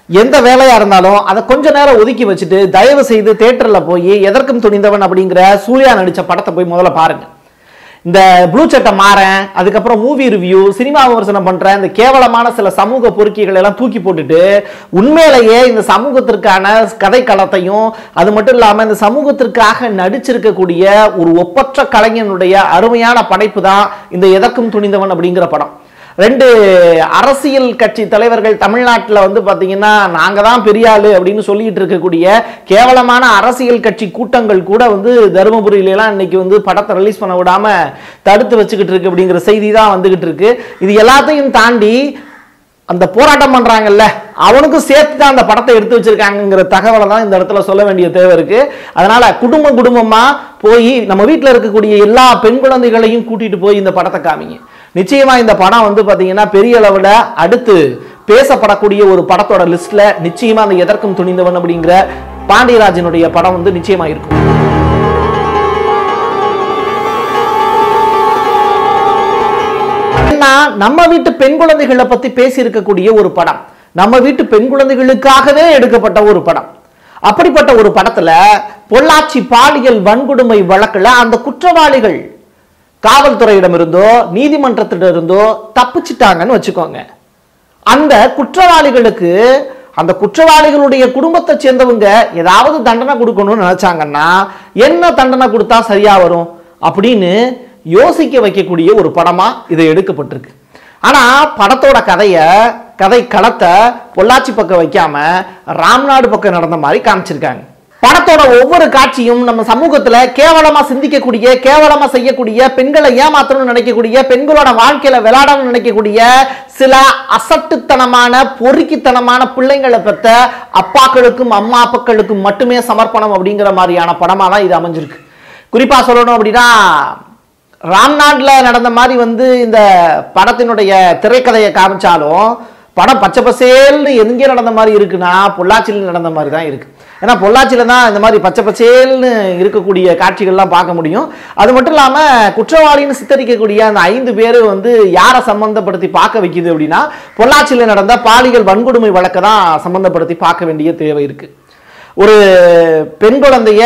எந்த வேலையா இருந்தாலும் அதை கொஞ்ச நேரம் ஒதுக்கி வச்சுட்டு தயவு செய்து தேட்டர்ல போய் எதற்கும் துணிந்தவன் அப்படிங்கிற சூர்யா நடிச்ச படத்தை போய் முதல்ல பாருங்க இந்த ப்ளூ சட்டை மாறேன் அதுக்கப்புறம் மூவி ரிவ்யூ சினிமா விமர்சனம் பண்றேன் இந்த கேவலமான சில சமூக பொறுக்கிகள் எல்லாம் தூக்கி போட்டுட்டு உண்மையிலேயே இந்த சமூகத்திற்கான கதை களத்தையும் அது மட்டும் இல்லாம இந்த சமூகத்திற்காக நடிச்சிருக்கக்கூடிய ஒரு ஒப்பற்ற கலைஞனுடைய அருமையான படைப்பு தான் இந்த எதற்கும் துணிந்தவன் அப்படிங்கிற படம் ரெண்டு அரசியல் கட்சி தலைவர்கள் தமிழ்நாட்டில் வந்து பார்த்தீங்கன்னா நாங்கள் தான் பெரிய ஆளு அப்படின்னு சொல்லிட்டு இருக்கக்கூடிய கேவலமான அரசியல் கட்சி கூட்டங்கள் கூட வந்து தருமபுரியிலலாம் இன்னைக்கு வந்து படத்தை ரிலீஸ் பண்ண விடாம தடுத்து வச்சுக்கிட்டு இருக்கு அப்படிங்கிற செய்தி தான் வந்துகிட்டு இருக்கு இது எல்லாத்தையும் தாண்டி அந்த போராட்டம் பண்றாங்கல்ல அவனுக்கும் சேர்த்து தான் அந்த படத்தை எடுத்து வச்சிருக்காங்கங்கிற தகவலை தான் இந்த இடத்துல சொல்ல வேண்டிய தேவை இருக்கு அதனால குடும்பம் குடும்பமா போய் நம்ம வீட்டில் இருக்கக்கூடிய எல்லா பெண் குழந்தைகளையும் கூட்டிட்டு போய் இந்த படத்தை காமிங்க நிச்சயமா இந்த படம் வந்து பாத்தீங்கன்னா பெரிய அளவில் அடுத்து பேசப்படக்கூடிய ஒரு படத்தோட லிஸ்ட்ல நிச்சயமா அந்த எதற்கும் துணிந்தவன் அப்படிங்கிற பாண்டியராஜனுடைய படம் வந்து நிச்சயமா இருக்கும் ஏன்னா நம்ம வீட்டு பெண் குழந்தைகளை பத்தி பேசி இருக்கக்கூடிய ஒரு படம் நம்ம வீட்டு பெண் குழந்தைகளுக்காகவே எடுக்கப்பட்ட ஒரு படம் அப்படிப்பட்ட ஒரு படத்துல பொள்ளாச்சி பாலியல் வன்கொடுமை வழக்குல அந்த குற்றவாளிகள் காவல்துறையிடமிருந்தோ நீதிமன்றத்திடமிருந்தோ தப்பிச்சிட்டாங்கன்னு வச்சுக்கோங்க அந்த குற்றவாளிகளுக்கு அந்த குற்றவாளிகளுடைய குடும்பத்தை சேர்ந்தவங்க ஏதாவது தண்டனை கொடுக்கணும்னு நினைச்சாங்கன்னா என்ன தண்டனை கொடுத்தா சரியா வரும் அப்படின்னு யோசிக்க வைக்கக்கூடிய ஒரு படமா இது எடுக்கப்பட்டிருக்கு ஆனா படத்தோட கதைய கதை களத்தை பொள்ளாச்சி பக்கம் வைக்காம ராம்நாடு பக்கம் நடந்த மாதிரி காமிச்சிருக்காங்க படத்தோட ஒவ்வொரு காட்சியும் நம்ம சமூகத்துல கேவலமா சிந்திக்கக்கூடிய கேவலமா செய்யக்கூடிய பெண்களை ஏமாத்தணும்னு நினைக்கக்கூடிய பெண்களோட வாழ்க்கையில விளையாடணும்னு நினைக்கக்கூடிய சில அசட்டுத்தனமான பொறுக்கித்தனமான பிள்ளைங்களை பெற்ற அப்பாக்களுக்கும் அம்மா அப்பாக்களுக்கும் மட்டுமே சமர்ப்பணம் அப்படிங்கிற மாதிரியான படமா தான் இது அமைஞ்சிருக்கு குறிப்பா சொல்லணும் அப்படின்னா ராம்நாட்ல நடந்த மாதிரி வந்து இந்த படத்தினுடைய திரைக்கதையை காமிச்சாலும் படம் பச்சை பசேல்னு எங்கே நடந்த மாதிரி இருக்குன்னா பொள்ளாச்சியில் நடந்த மாதிரி தான் இருக்கு ஏன்னா பொள்ளாச்சியில் தான் இந்த மாதிரி பச்சை பசேல்னு இருக்கக்கூடிய காட்சிகள்லாம் பார்க்க முடியும் அது மட்டும் இல்லாமல் குற்றவாளின்னு சித்தரிக்கக்கூடிய அந்த ஐந்து பேர் வந்து யாரை சம்பந்தப்படுத்தி பார்க்க வைக்குது அப்படின்னா பொள்ளாச்சியில் நடந்த பாலியல் வன்கொடுமை வழக்கை தான் சம்பந்தப்படுத்தி பார்க்க வேண்டிய தேவை இருக்கு ஒரு பெண் குழந்தைய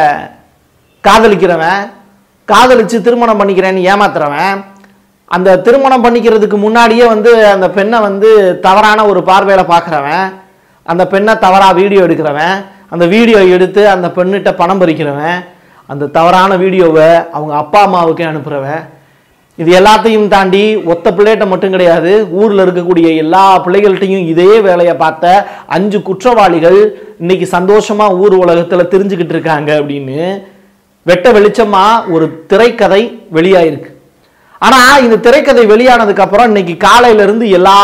காதலிக்கிறவன் காதலிச்சு திருமணம் பண்ணிக்கிறேன்னு ஏமாத்துறவன் அந்த திருமணம் பண்ணிக்கிறதுக்கு முன்னாடியே வந்து அந்த பெண்ணை வந்து தவறான ஒரு பார்வையில் பார்க்குறவன் அந்த பெண்ணை தவறாக வீடியோ எடுக்கிறவன் அந்த வீடியோ எடுத்து அந்த பெண்ணிட்ட பணம் பறிக்கிறவன் அந்த தவறான வீடியோவை அவங்க அப்பா அம்மாவுக்கு அனுப்புகிறவன் இது எல்லாத்தையும் தாண்டி ஒத்த பிள்ளைகிட்ட மட்டும் கிடையாது ஊரில் இருக்கக்கூடிய எல்லா பிள்ளைகள்கிட்டையும் இதே வேலையை பார்த்த அஞ்சு குற்றவாளிகள் இன்னைக்கு சந்தோஷமா ஊர் உலகத்தில் தெரிஞ்சுக்கிட்டு இருக்காங்க அப்படின்னு வெட்ட வெளிச்சமா ஒரு திரைக்கதை வெளியாயிருக்கு ஆனா இந்த திரைக்கதை வெளியானதுக்கு அப்புறம் இன்னைக்கு காலையில இருந்து எல்லா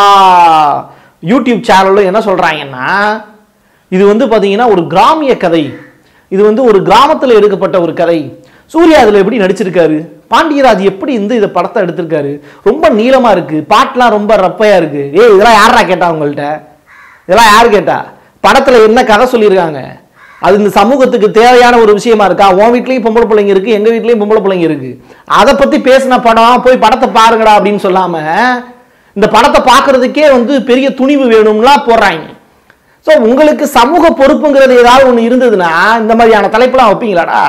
யூடியூப் சேனலும் என்ன சொல்றாங்கன்னா இது வந்து பாத்தீங்கன்னா ஒரு கிராமிய கதை இது வந்து ஒரு கிராமத்துல எடுக்கப்பட்ட ஒரு கதை சூர்யா அதுல எப்படி நடிச்சிருக்காரு பாண்டியராஜ் எப்படி இந்த இதை படத்தை எடுத்திருக்காரு ரொம்ப நீளமா இருக்கு பாட்டுலாம் ரொம்ப ரப்பையா இருக்கு ஏய் இதெல்லாம் யாரா கேட்டா உங்கள்கிட்ட இதெல்லாம் யார் கேட்டா படத்துல என்ன கதை சொல்லியிருக்காங்க அது இந்த சமூகத்துக்கு தேவையான ஒரு விஷயமா இருக்கா உன் வீட்லயும் பொம்பளை பிள்ளைங்க இருக்கு எங்க வீட்லயும் பொம்பளை பிள்ளைங்க இருக்கு அதை பத்தி பேசின படம் போய் படத்தை பாருங்கடா அப்படின்னு சொல்லாம இந்த படத்தை பார்க்கறதுக்கே வந்து பெரிய துணிவு வேணும்லாம் போடுறாங்க ஸோ உங்களுக்கு சமூக பொறுப்புங்கிறது ஏதாவது ஒன்று இருந்ததுன்னா இந்த மாதிரியான தலைப்பெல்லாம் வைப்பீங்களாடா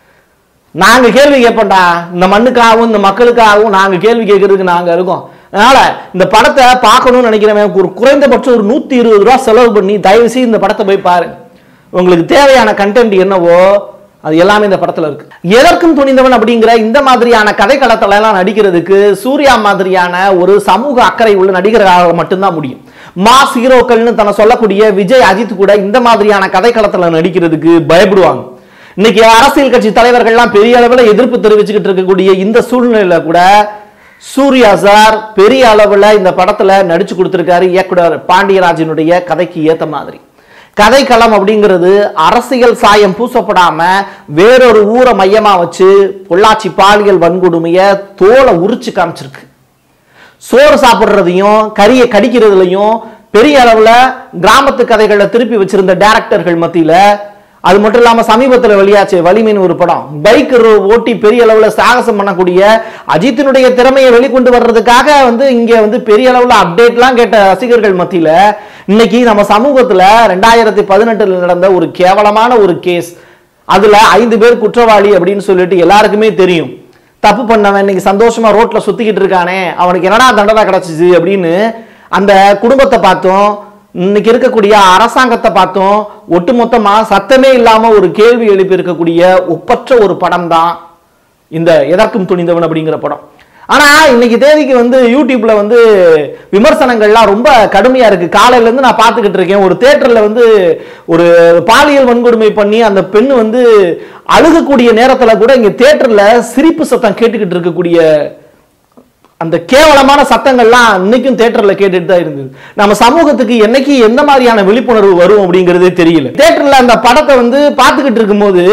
நாங்க கேள்வி கேட்போம்டா இந்த மண்ணுக்காகவும் இந்த மக்களுக்காகவும் நாங்க கேள்வி கேட்கறதுக்கு நாங்க இருக்கோம் அதனால இந்த படத்தை பார்க்கணும்னு நினைக்கிறவன் ஒரு குறைந்தபட்சம் ஒரு நூத்தி இருபது ரூபா செலவு பண்ணி தயவு செய்து இந்த படத்தை போய் பாருங்க உங்களுக்கு தேவையான கண்டென்ட் என்னவோ அது எல்லாமே இந்த படத்துல இருக்கு எதற்கும் துணிந்தவன் அப்படிங்கிற இந்த மாதிரியான கதை களத்துல எல்லாம் நடிக்கிறதுக்கு சூர்யா மாதிரியான ஒரு சமூக அக்கறை உள்ள நடிகர்களால் மட்டும்தான் முடியும் மாஸ் ஹீரோக்கள்னு தன்னை சொல்லக்கூடிய விஜய் அஜித் கூட இந்த மாதிரியான கதை களத்துல நடிக்கிறதுக்கு பயப்படுவாங்க இன்னைக்கு அரசியல் கட்சி தலைவர்கள்லாம் பெரிய அளவில் எதிர்ப்பு தெரிவிச்சுக்கிட்டு இருக்கக்கூடிய இந்த சூழ்நிலையில கூட சூர்யா சார் பெரிய அளவில் இந்த படத்துல நடிச்சு கொடுத்திருக்காரு இயக்குனர் பாண்டியராஜனுடைய கதைக்கு ஏத்த மாதிரி கதைக்களம் அப்படிங்கிறது அரசியல் சாயம் பூசப்படாம வேறொரு ஊரை மையமா வச்சு பொள்ளாச்சி பாலியல் வன்கொடுமைய தோலை உரிச்சு காமிச்சிருக்கு சோறு சாப்பிடுறதையும் கறியை கடிக்கிறதுலையும் பெரிய அளவுல கிராமத்து கதைகளை திருப்பி வச்சிருந்த டைரக்டர்கள் மத்தியில அது மட்டும் இல்லாம சமீபத்தில் வெளியாச்சு வலிமைன்னு ஒரு படம் பைக் ஓட்டி பெரிய அளவுல சாகசம் பண்ணக்கூடிய அஜித்தினுடைய திறமையை வெளிக்கொண்டு வர்றதுக்காக வந்து இங்க வந்து பெரிய அளவுல அப்டேட்லாம் கேட்ட ரசிகர்கள் மத்தியில இன்னைக்கு நம்ம சமூகத்துல ரெண்டாயிரத்தி பதினெட்டுல நடந்த ஒரு கேவலமான ஒரு கேஸ் அதுல ஐந்து பேர் குற்றவாளி அப்படின்னு சொல்லிட்டு எல்லாருக்குமே தெரியும் தப்பு பண்ணவன் இன்னைக்கு சந்தோஷமா ரோட்ல சுத்திக்கிட்டு இருக்கானே அவனுக்கு என்னடா தண்டனை கிடைச்சிச்சு அப்படின்னு அந்த குடும்பத்தை பார்த்தோம் இன்னைக்கு இருக்கக்கூடிய அரசாங்கத்தை பார்த்தோம் ஒட்டுமொத்தமா சத்தமே இல்லாம ஒரு கேள்வி எழுப்பி இருக்கக்கூடிய ஒப்பற்ற ஒரு படம் தான் இந்த எதற்கும் துணிந்தவன் அப்படிங்கிற படம் ஆனா இன்னைக்கு தேதிக்கு வந்து யூடியூப்ல வந்து விமர்சனங்கள்லாம் ரொம்ப கடுமையா இருக்கு காலையில இருந்து நான் பார்த்துக்கிட்டு இருக்கேன் ஒரு தேட்டர்ல வந்து ஒரு பாலியல் வன்கொடுமை பண்ணி அந்த பெண் வந்து அழுகக்கூடிய நேரத்துல கூட இங்க தேட்டர்ல சிரிப்பு சத்தம் கேட்டுக்கிட்டு இருக்கக்கூடிய அந்த கேவலமான சத்தங்கள்லாம் இன்னைக்கும் தேட்டர்ல கேட்டுட்டு தான் இருந்தது நம்ம சமூகத்துக்கு என்னைக்கு எந்த மாதிரியான விழிப்புணர்வு வரும் அப்படிங்கிறதே தெரியல தேட்டர்ல அந்த படத்தை வந்து பார்த்துக்கிட்டு இருக்கும்போது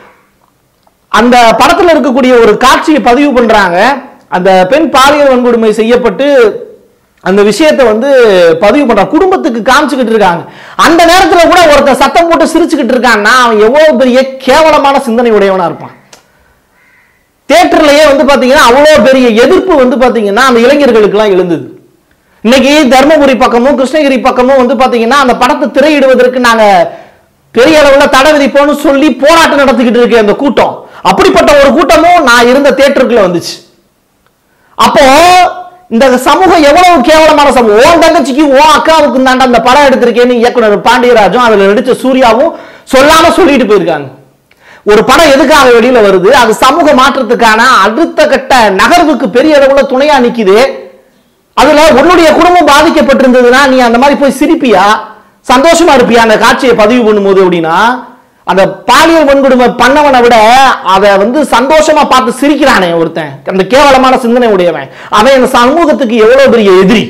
அந்த படத்துல இருக்கக்கூடிய ஒரு காட்சியை பதிவு பண்றாங்க அந்த பெண் பாலியல் வன்கொடுமை செய்யப்பட்டு அந்த விஷயத்தை வந்து பதிவு பண்றான் குடும்பத்துக்கு காமிச்சுக்கிட்டு இருக்காங்க அந்த நேரத்துல கூட ஒருத்தன் சத்தம் போட்டு சிரிச்சுக்கிட்டு இருக்கான்னா அவன் எவ்வளவு பெரிய கேவலமான சிந்தனை உடையவனா இருப்பான் தேட்டர்லயே வந்து பாத்தீங்கன்னா அவ்வளோ பெரிய எதிர்ப்பு வந்து பாத்தீங்கன்னா அந்த இளைஞர்களுக்கெல்லாம் எழுந்தது இன்னைக்கு தர்மபுரி பக்கமும் கிருஷ்ணகிரி பக்கமும் வந்து பாத்தீங்கன்னா அந்த படத்தை திரையிடுவதற்கு நாங்க பெரிய அளவுல தடை விதிப்போம்னு சொல்லி போராட்டம் நடத்திக்கிட்டு இருக்கு அந்த கூட்டம் அப்படிப்பட்ட ஒரு கூட்டமும் நான் இருந்த தேட்டருக்குள்ள வந்துச்சு அப்போ இந்த சமூகம் எவ்வளவு கேவலமான சமூகம் உன் தங்கச்சிக்கு உன் அக்காவுக்கு தாண்டா அந்த படம் எடுத்திருக்கேன்னு இயக்குனர் பாண்டியராஜும் அதுல நடிச்ச சூர்யாவும் சொல்லாம சொல்லிட்டு போயிருக்காங்க ஒரு படம் எதுக்காக வெளியில வருது அது சமூக மாற்றத்துக்கான அடுத்த கட்ட நகர்வுக்கு பெரிய அளவுல துணையா நிக்குது அதுல உன்னுடைய குடும்பம் பாதிக்கப்பட்டிருந்ததுன்னா நீ அந்த மாதிரி போய் சிரிப்பியா சந்தோஷமா இருப்பியா அந்த காட்சியை பதிவு பண்ணும்போது அப்படின்னா அந்த பாலியல் வன்கொடுமை பண்ணவனை விட அதை வந்து சந்தோஷமா பார்த்து சிரிக்கிறானே ஒருத்தன் அந்த கேவலமான சிந்தனை உடையவன் அவன் இந்த சமூகத்துக்கு எவ்வளவு பெரிய எதிரி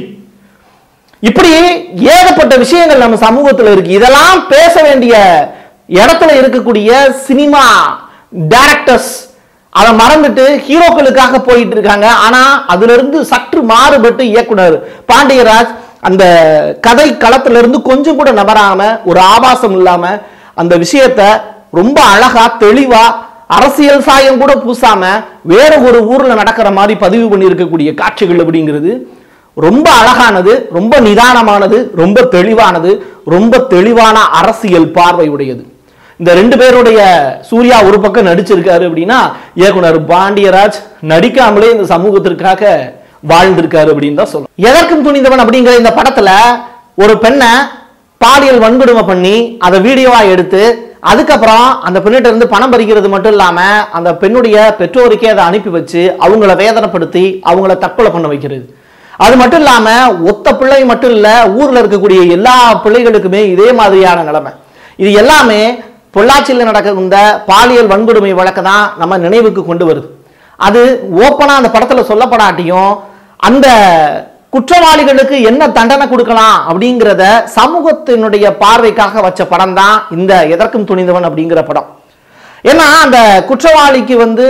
இப்படி ஏகப்பட்ட விஷயங்கள் நம்ம சமூகத்துல இருக்கு இதெல்லாம் பேச வேண்டிய இடத்துல இருக்கக்கூடிய சினிமா டைரக்டர்ஸ் அதை மறந்துட்டு ஹீரோக்களுக்காக போயிட்டு இருக்காங்க ஆனா அதுல இருந்து சற்று மாறுபட்டு இயக்குனர் பாண்டியராஜ் அந்த கதை களத்துல இருந்து கொஞ்சம் கூட நபராம ஒரு ஆபாசம் இல்லாம அந்த விஷயத்த ரொம்ப அழகா தெளிவா அரசியல் சாயம் கூட பூசாம வேற ஒரு ஊர்ல நடக்கிற மாதிரி பதிவு பண்ணி இருக்கக்கூடிய காட்சிகள் அப்படிங்கிறது ரொம்ப அழகானது ரொம்ப நிதானமானது ரொம்ப தெளிவானது ரொம்ப தெளிவான அரசியல் பார்வை உடையது இந்த ரெண்டு பேருடைய சூர்யா ஒரு பக்கம் நடிச்சிருக்காரு அப்படின்னா இயக்குனர் பாண்டியராஜ் நடிக்காமலே இந்த சமூகத்திற்காக வாழ்ந்திருக்காரு அப்படின்னு தான் சொல்லணும் எதற்கும் துணிந்தவன் அப்படிங்கிற இந்த படத்துல ஒரு பெண்ணை பாலியல் வன்கொடுமை பண்ணி அதை வீடியோவா எடுத்து அதுக்கப்புறம் அந்த பெண்ணிட்ட இருந்து பணம் பறிக்கிறது மட்டும் இல்லாம அந்த பெண்ணுடைய பெற்றோருக்கே அதை அனுப்பி வச்சு அவங்கள வேதனைப்படுத்தி அவங்கள தற்கொலை பண்ண வைக்கிறது அது மட்டும் இல்லாம ஒத்த பிள்ளை மட்டும் இல்ல ஊர்ல இருக்கக்கூடிய எல்லா பிள்ளைகளுக்குமே இதே மாதிரியான நிலைமை இது எல்லாமே பொள்ளாச்சியில் நடக்கிற இந்த பாலியல் வன்கொடுமை வழக்கு தான் நம்ம நினைவுக்கு கொண்டு வருது அது ஓப்பனா அந்த படத்துல சொல்லப்படாட்டியும் அந்த குற்றவாளிகளுக்கு என்ன தண்டனை கொடுக்கலாம் அப்படிங்கிறத சமூகத்தினுடைய பார்வைக்காக வச்ச படம் தான் இந்த எதற்கும் துணிந்தவன் அப்படிங்கிற படம் ஏன்னா அந்த குற்றவாளிக்கு வந்து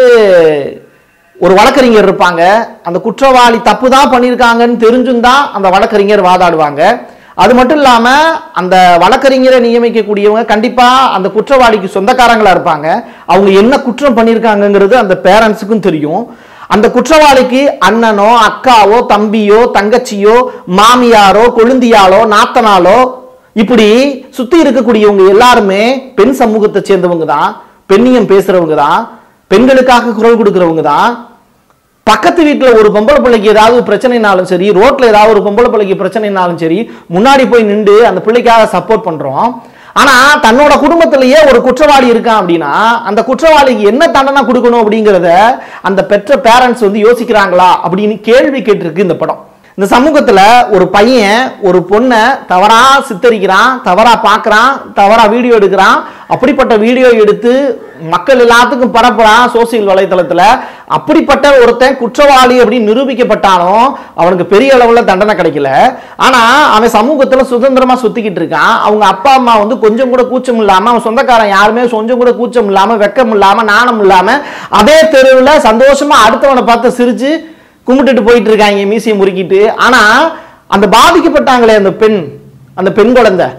ஒரு வழக்கறிஞர் இருப்பாங்க அந்த குற்றவாளி தப்பு தான் பண்ணியிருக்காங்கன்னு தெரிஞ்சும் தான் அந்த வழக்கறிஞர் வாதாடுவாங்க அது மட்டும் இல்லாம அந்த வழக்கறிஞரை நியமிக்கக்கூடியவங்க கண்டிப்பா அந்த குற்றவாளிக்கு சொந்தக்காரங்களா இருப்பாங்க அவங்க என்ன குற்றம் பண்ணியிருக்காங்கங்கிறது அந்த பேரண்ட்ஸுக்கும் தெரியும் அந்த குற்றவாளிக்கு அண்ணனோ அக்காவோ தம்பியோ தங்கச்சியோ மாமியாரோ கொழுந்தியாலோ நாத்தனாலோ இப்படி சுத்தி இருக்கக்கூடியவங்க எல்லாருமே பெண் சமூகத்தை சேர்ந்தவங்க தான் பெண்ணியம் பேசுறவங்க தான் பெண்களுக்காக குரல் கொடுக்கிறவங்க தான் பக்கத்து வீட்டில் ஒரு பொம்பளை பிள்ளைக்கு ஏதாவது பிரச்சனைனாலும் சரி ரோட்ல ஏதாவது ஒரு பொம்பளை பிள்ளைக்கு பிரச்சனைனாலும் சரி முன்னாடி போய் நின்று அந்த பிள்ளைக்காக சப்போர்ட் பண்றோம் ஆனா தன்னோட குடும்பத்திலேயே ஒரு குற்றவாளி இருக்கான் அப்படின்னா அந்த குற்றவாளிக்கு என்ன தண்டனை கொடுக்கணும் அப்படிங்கிறத அந்த பெற்ற பேரண்ட்ஸ் வந்து யோசிக்கிறாங்களா அப்படின்னு கேள்வி கேட்டிருக்கு இந்த படம் இந்த சமூகத்துல ஒரு பையன் ஒரு பொண்ணை தவறா சித்தரிக்கிறான் தவறா பார்க்கறான் தவறா வீடியோ எடுக்கிறான் அப்படிப்பட்ட வீடியோ எடுத்து மக்கள் எல்லாத்துக்கும் பரப்புறான் சோசியல் வலைத்தளத்துல அப்படிப்பட்ட ஒருத்தன் குற்றவாளி அப்படின்னு நிரூபிக்கப்பட்டாலும் அவனுக்கு பெரிய அளவுல தண்டனை கிடைக்கல ஆனா அவன் சமூகத்துல சுதந்திரமா சுத்திக்கிட்டு இருக்கான் அவங்க அப்பா அம்மா வந்து கொஞ்சம் கூட கூச்சம் இல்லாம அவன் சொந்தக்காரன் யாருமே கொஞ்சம் கூட கூச்சம் இல்லாம வெக்கம் இல்லாம நாணம் இல்லாம அதே தெருவுல சந்தோஷமா அடுத்தவனை பார்த்து சிரிச்சு கும்பிட்டுட்டு போயிட்டு இருக்காங்க மீசியை முறுக்கிட்டு ஆனா அந்த பாதிக்கப்பட்டாங்களே அந்த பெண் அந்த பெண் குழந்தை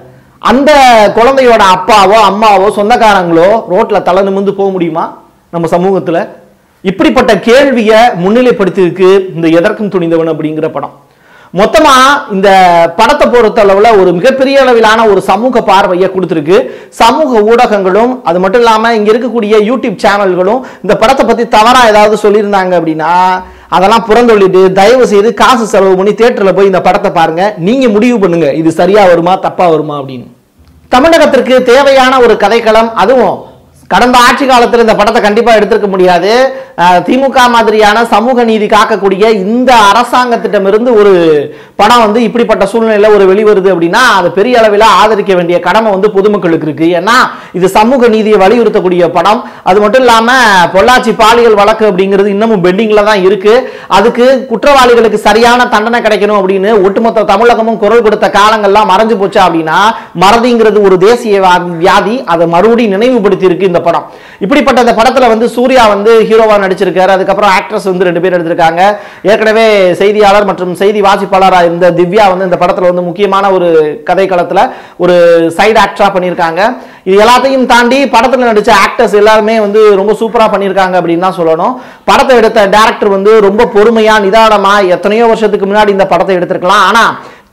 அந்த குழந்தையோட அப்பாவோ அம்மாவோ சொந்தக்காரங்களோ ரோட்ல தலை நிமிர்ந்து போக முடியுமா நம்ம சமூகத்துல இப்படிப்பட்ட கேள்வியை முன்னிலைப்படுத்தியிருக்கு இந்த எதற்கும் துணிந்தவன் அப்படிங்கிற படம் மொத்தமா இந்த படத்தை பொறுத்த அளவுல ஒரு மிகப்பெரிய அளவிலான ஒரு சமூக பார்வையை கொடுத்துருக்கு சமூக ஊடகங்களும் அது மட்டும் இல்லாம இங்க இருக்கக்கூடிய யூடியூப் சேனல்களும் இந்த படத்தை பத்தி தவறா ஏதாவது சொல்லியிருந்தாங்க அப்படின்னா அதெல்லாம் புறந்தொள்ளிட்டு தயவு செய்து காசு செலவு பண்ணி தியேட்டர்ல போய் இந்த படத்தை பாருங்க நீங்க முடிவு பண்ணுங்க இது சரியா வருமா தப்பா வருமா அப்படின்னு தமிழகத்திற்கு தேவையான ஒரு கதைக்களம் அதுவும் கடந்த ஆட்சி காலத்தில் இந்த படத்தை கண்டிப்பா எடுத்திருக்க முடியாது அஹ், திமுக மாதிரியான சமூக நீதி காக்கக்கூடிய இந்த அரசாங்கத்திடமிருந்து ஒரு படம் வந்து இப்படிப்பட்ட சூழ்நிலையில ஒரு வெளிவருது அப்படின்னா அது பெரிய அளவில் ஆதரிக்க வேண்டிய கடமை வந்து பொதுமக்களுக்கு இருக்கு ஏன்னா இது சமூக நீதியை வலியுறுத்தக்கூடிய படம் அது மட்டும் இல்லாம பொள்ளாச்சி பாலியல் வழக்கு அப்படிங்கிறது இன்னமும் பெண்டிங்ல தான் இருக்கு அதுக்கு குற்றவாளிகளுக்கு சரியான தண்டனை கிடைக்கணும் அப்படின்னு ஒட்டுமொத்த தமிழகமும் குரல் கொடுத்த காலங்கள்லாம் மறைஞ்சு போச்சு அப்படின்னா மறதிங்கிறது ஒரு தேசிய வா- வியாதி அதை மறுபடியும் நினைவுபடுத்தி இருக்கு இந்த படம் இப்படிப்பட்ட இந்த படத்துல வந்து சூர்யா வந்து ஹீரோவா நடிச்சிருக்காரு அதுக்கப்புறம் ஆக்ட்ரஸ் வந்து ரெண்டு பேர் எடுத்திருக்காங்க ஏற்கனவே செய்தியாளர் மற்றும் செய்தி வாசிப்பாளராக இருந்த திவ்யா வந்து இந்த படத்துல வந்து முக்கியமான ஒரு கதைக்களத்துல ஒரு சைடு ஆக்டரா பண்ணியிருக்காங்க இது எல்லாத்தையும் தாண்டி படத்துல நடிச்ச ஆக்டர்ஸ் எல்லாருமே வந்து ரொம்ப சூப்பரா பண்ணியிருக்காங்க அப்படின்னு தான் சொல்லணும் படத்தை எடுத்த டேரக்டர் வந்து ரொம்ப பொறுமையா நிதானமா எத்தனையோ வருஷத்துக்கு முன்னாடி இந்த படத்தை எடுத்திருக்கலாம் ஆனா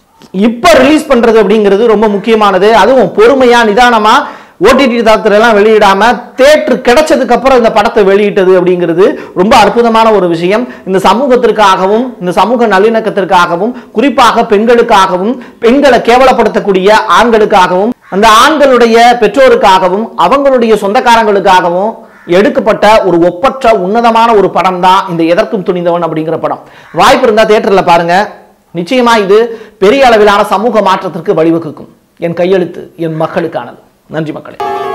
இப்ப ரிலீஸ் பண்றது அப்படிங்கிறது ரொம்ப முக்கியமானது அதுவும் பொறுமையா நிதானமா ஓடிடி தளத்துல எல்லாம் வெளியிடாம தேட்டர் கிடைச்சதுக்கு அப்புறம் இந்த படத்தை வெளியிட்டது அப்படிங்கிறது ரொம்ப அற்புதமான ஒரு விஷயம் இந்த சமூகத்திற்காகவும் இந்த சமூக நல்லிணக்கத்திற்காகவும் குறிப்பாக பெண்களுக்காகவும் பெண்களை கேவலப்படுத்தக்கூடிய ஆண்களுக்காகவும் அந்த ஆண்களுடைய பெற்றோருக்காகவும் அவங்களுடைய சொந்தக்காரங்களுக்காகவும் எடுக்கப்பட்ட ஒரு ஒப்பற்ற உன்னதமான ஒரு படம் தான் இந்த எதற்கும் துணிந்தவன் அப்படிங்கிற படம் வாய்ப்பு இருந்தா தியேட்டர்ல பாருங்க நிச்சயமா இது பெரிய அளவிலான சமூக மாற்றத்திற்கு வழிவகுக்கும் என் கையெழுத்து என் மக்களுக்கானது நன்றி மக்களே